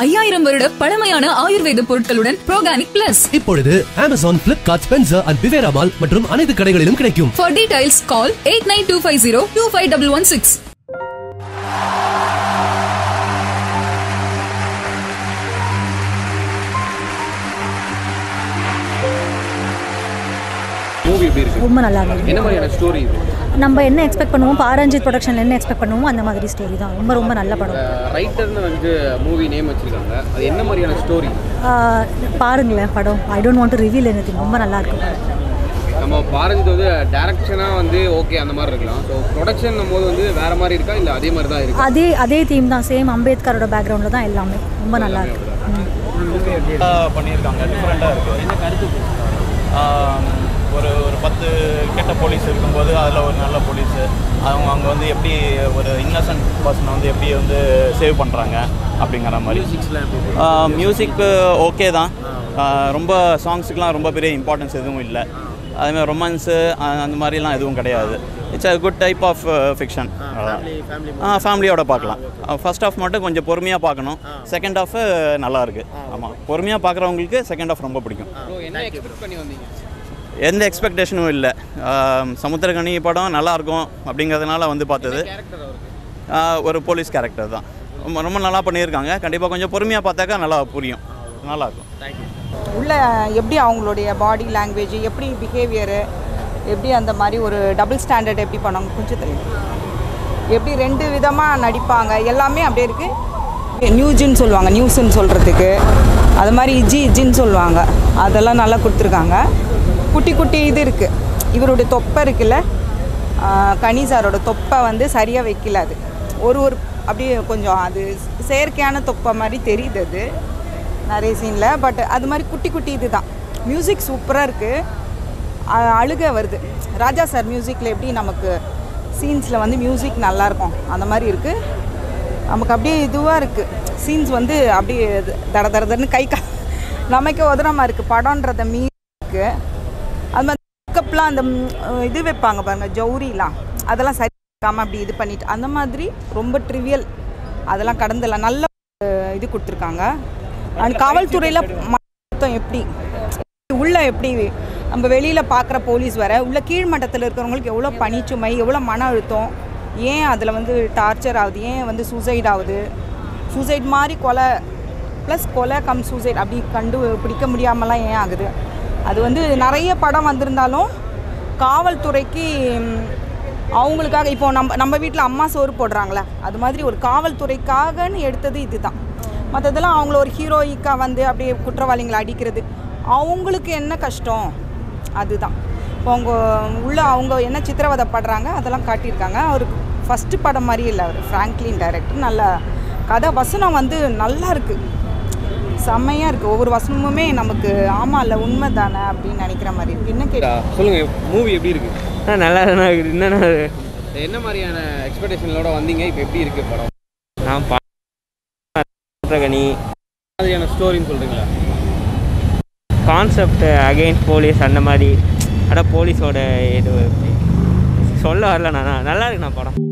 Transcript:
ஐயாயிரம் வருட பழமையான ஆயுர்வேத பொருட்களுடன் ப்ரோகானிக் பிளஸ் இப்பொழுது அமேசான் பிளிப்கார்ட் ஸ்பென்சர் அண்ட் பிவேரா மால் மற்றும் அனைத்து கடைகளிலும் கிடைக்கும் for details call eight nine two five zero two five double one six movie எப்படி இருக்கு ரொம்ப நல்லா இருந்தது என்ன மாதிரியான ஸ்டோரி இது நம்ம என்ன எக்ஸ்பெக்ட் பண்ணுவோம் பாரஞ்சித் ப்ரொடக்ஷனில் என்ன எக்ஸ்பெக்ட் பண்ணுவோமோ அந்த மாதிரி ஸ்டோரி தான் ரொம்ப ரொம்ப நல்ல படம் ரைட்டர்னு வந்து மூவி நேம் வச்சிருக்காங்க அது என்ன மாதிரியான ஸ்டோரி ஆஹ் பாருங்களேன் படம் I don't want to reveal any ரொம்ப நல்லா இருக்கும் படம் நம்ம பாரஞ்சித் வந்து டேரக்ஷனாக வந்து ஓகே அந்த மாதிரி இருக்கலாம் ஸோ ப்ரொடக்ஷன் போது வந்து வேற மாதிரி இருக்கா இல்லை அதே மாதிரி தான் இருக்கு அதே அதே தீம் தான் சேம் அம்பேத்கரோட பேக்ரவுண்டில் தான் எல்லாமே ரொம்ப நல்லா இருக்கு ம். பண்ணியிருக்காங்க டிஃப்ரெண்ட்டாக இருக்குது என்ன கருத்து ஒரு ஒரு பத்து கெட்ட போலீஸ் இருக்கும்போது அதில் ஒரு நல்ல போலீஸ் அவங்க அவங்க வந்து எப்படி ஒரு இன்னசென்ட் பர்சனை வந்து எப்படி வந்து சேவ் பண்ணுறாங்க அப்படிங்கிற மாதிரி மியூசிக் ஓகே தான் ஆஹ் ரொம்ப சாங்ஸுக்கெலாம் ரொம்ப பெரிய இம்பார்ட்டன்ஸ் எதுவும் இல்லை அதேமாதிரி ரொமான்ஸு அந்த மாதிரிலாம் எதுவும் கிடையாது it's a good type of fiction ஆ ஃபேமிலியோட பார்க்கலாம் ஃபர்ஸ்ட் ஆஃப் மட்டும் கொஞ்சம் பொறுமையாக பார்க்கணும் செகண்ட் ஆஃப் நல்லா இருக்கு ஆமாம் பொறுமையாக பார்க்குறவங்களுக்கு செகண்ட் ஆஃப் ரொம்ப பிடிக்கும் ஸோ என்ன எக்ஸ்பெக்ட் பண்ணி வந்தீங்க எந்த எக்ஸ்பெக்டேஷனும் இல்லை சமுத்திரகனி படம் நல்லா இருக்கும் அப்படிங்கிறதுனால வந்து பார்த்தது கேரக்டர் அவருக்கு ஆ, ஒரு போலீஸ் கேரக்டர் தான் ரொம்ப ரொம்ப நல்லா பண்ணியிருக்காங்க கண்டிப்பாக கொஞ்சம் பொறுமையாக பார்த்தாக்கா நல்லா புரியும் நல்லாயிருக்கும் தேங்க்யூ உள்ள எப்படி அவங்களுடைய பாடி லாங்குவேஜ் எப்படி பிஹேவியரு எப்படி அந்த மாதிரி ஒரு டபுள் ஸ்டாண்டர்ட் எப்படி பண்ணாங்க கொஞ்சம் தெரியும் எப்படி ரெண்டு விதமாக நடிப்பாங்க எல்லாமே அப்படியே இருக்குது நியூஜின்னு சொல்லுவாங்க நியூஸ்ன்னு சொல்கிறதுக்கு அது மாதிரி இஜி இஜின்னு சொல்லுவாங்க அதெல்லாம் நல்லா கொடுத்துருக்காங்க குட்டி குட்டி இது இருக்குது இவருடைய தொப்பை இருக்குல்ல ஆஹ் கனி சாரோட தொப்பை வந்து சரியாக வைக்கல அது ஒரு ஒரு அப்படியே கொஞ்சம் அது செயற்கையான தொப்பை மாதிரி தெரியுது அது நிறைய சீனில் பட் அது மாதிரி குட்டி குட்டி இது தான் மியூசிக் சூப்பராக இருக்குது அழுக வருது ராஜா சார் மியூசிக்கில் எப்படி நமக்கு சீன்ஸில் வந்து மியூசிக் நல்லாயிருக்கும் அந்த மாதிரி இருக்குது நமக்கு அப்படியே இதுவாக இருக்குது சீன்ஸ் வந்து அப்படியே இது தட தட தடன்னு கை கா நமக்கே உதறமாக இருக்குது படம்ன்றத மீறி இருக்குது அது மாதிரி மேக்கப்லாம் அந்த ம், இது வைப்பாங்க பாருங்க ஜவுரிலாம் அதெல்லாம் சரி இருக்காம அப்படி இது பண்ணிட்டு அந்த மாதிரி ரொம்ப ட்ரிவியல் அதெல்லாம் கடந்துலாம் நல்ல அஹ், இது கொடுத்துருக்காங்க அண்ட் காவல்துறையில் மொத்தம் எப்படி உள்ள எப்படி நம்ம வெளியில் பார்க்குற போலீஸ் வர உள்ள கீழ்மட்டத்தில் இருக்கிறவங்களுக்கு எவ்வளோ பணிச்சுமை எவ்வளோ மன அழுத்தம் ஏன் அதில் வந்து டார்ச்சர் ஆகுது ஏன் வந்து சூசைட் ஆகுது சூசைட் மாதிரி கொலை ப்ளஸ் கொலை கம் சூசைட் அப்படி கண்டு பிடிக்க முடியாமலாம் ஏன் ஆகுது அது வந்து நிறைய படம் வந்திருந்தாலும் காவல்துறைக்கு ம், அவங்களுக்காக இப்போ நம்ம நம்ம வீட்டில் அம்மா சோறு போடுறாங்களே அது மாதிரி ஒரு காவல்துறைக்காகன்னு எடுத்தது இதுதான் மற்றதெல்லாம் அவங்கள ஒரு ஹீரோயிக்காக வந்து அப்படியே குற்றவாளிகளை அடிக்கிறது அவங்களுக்கு என்ன கஷ்டம் அதுதான் இப்போ அவங்க உள்ள அவங்க என்ன சித்திரவதைப்படுறாங்க அதெல்லாம் காட்டியிருக்காங்க அவருக்கு ஃபஸ்ட்டு படம் மாதிரி இல்லை அவர் ஃப்ராங்க்லின் டைரக்டர் நல்ல கதை வசனம் வந்து நல்லா இருக்குது செம்மையாக இருக்குது ஒவ்வொரு வசனமுமே நமக்கு ஆமாம் இல்லை உண்மை தானே அப்படின்னு நினைக்கிற மாதிரி இருக்குது என்ன கேட்டு சொல்லுங்க மூவி எப்படி இருக்கு ஆ நல்லா தானே இருக்குது என்னென்ன என்ன மாதிரியான எக்ஸ்பெக்டேஷனோட வந்தீங்க இப்போ எப்படி இருக்கு படம் நான் பாத்திரகனி மாதிரியான ஸ்டோரின்னு சொல்றீங்களா கான்செப்ட் அகைன்ஸ்ட் போலீஸ் அந்த மாதிரி அட போலீஸோட இது சொல்ல வரல நான் நல்லா இருக்கு நான் படம்